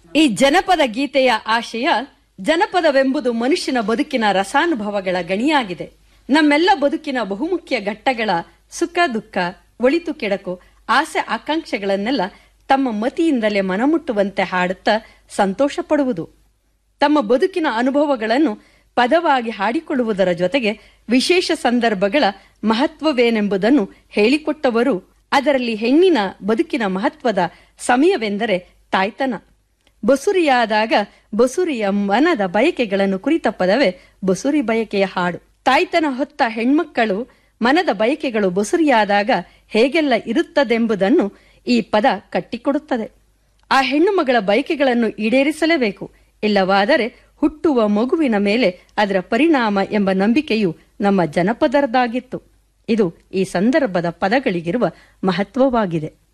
ಈ ಜನಪದ ಗೀತೆಯ ಆಶಯ ಜನಪದವೆಂಬುದು ಮನುಷ್ಯನ ಬದುಕಿನ ರಸಾನುಭವಗಳ ಗಣಿಯಾಗಿದೆ ನಮ್ಮೆಲ್ಲ ಬದುಕಿನ ಬಹುಮುಖ್ಯ ಘಟ್ಟಗಳ ಸುಖ ದುಃಖ ಒಳಿತು ಕೆಡಕು ಆಸೆ ಆಕಾಂಕ್ಷೆಗಳನ್ನೆಲ್ಲ ತಮ್ಮ ಮತಿಯಿಂದಲೇ ಮನಮುಟ್ಟುವಂತೆ ಹಾಡುತ್ತಾ ಸಂತೋಷ ಪಡುವುದು ತಮ್ಮ ಬದುಕಿನ ಅನುಭವಗಳನ್ನು ಪದವಾಗಿ ಹಾಡಿಕೊಳ್ಳುವುದರ ಜೊತೆಗೆ ವಿಶೇಷ ಸಂದರ್ಭಗಳ ಮಹತ್ವವೇನೆಂಬುದನ್ನು ಹೇಳಿಕೊಟ್ಟವರು ಅದರಲ್ಲಿ ಹೆಣ್ಣಿನ ಬದುಕಿನ ಮಹತ್ವದ ಸಮಯವೆಂದರೆ ತಾಯ್ತನ ಬಸುರಿಯಾದಾಗ ಬಸುರಿಯ ಮನದ ಬಯಕೆಗಳನ್ನು ಕುರಿತ ಪದವೇ ಬಸುರಿ ಬಯಕೆಯ ಹಾಡು ತಾಯ್ತನ ಹೊತ್ತ ಹೆಣ್ಮಕ್ಕಳು ಮನದ ಬಯಕೆಗಳು ಬಸುರಿಯಾದಾಗ ಹೇಗೆಲ್ಲ ಇರುತ್ತದೆಂಬುದನ್ನು ಈ ಪದ ಕಟ್ಟಿಕೊಡುತ್ತದೆ ಆ ಹೆಣ್ಣು ಮಗಳ ಬಯಕೆಗಳನ್ನು ಈಡೇರಿಸಲೇಬೇಕು ಇಲ್ಲವಾದರೆ ಹುಟ್ಟುವ ಮಗುವಿನ ಮೇಲೆ ಅದರ ಪರಿಣಾಮ ಎಂಬ ನಂಬಿಕೆಯು ನಮ್ಮ ಜನಪದರದಾಗಿತ್ತು ಇದು ಈ ಸಂದರ್ಭದ ಪದಗಳಿಗಿರುವ ಮಹತ್ವವಾಗಿದೆ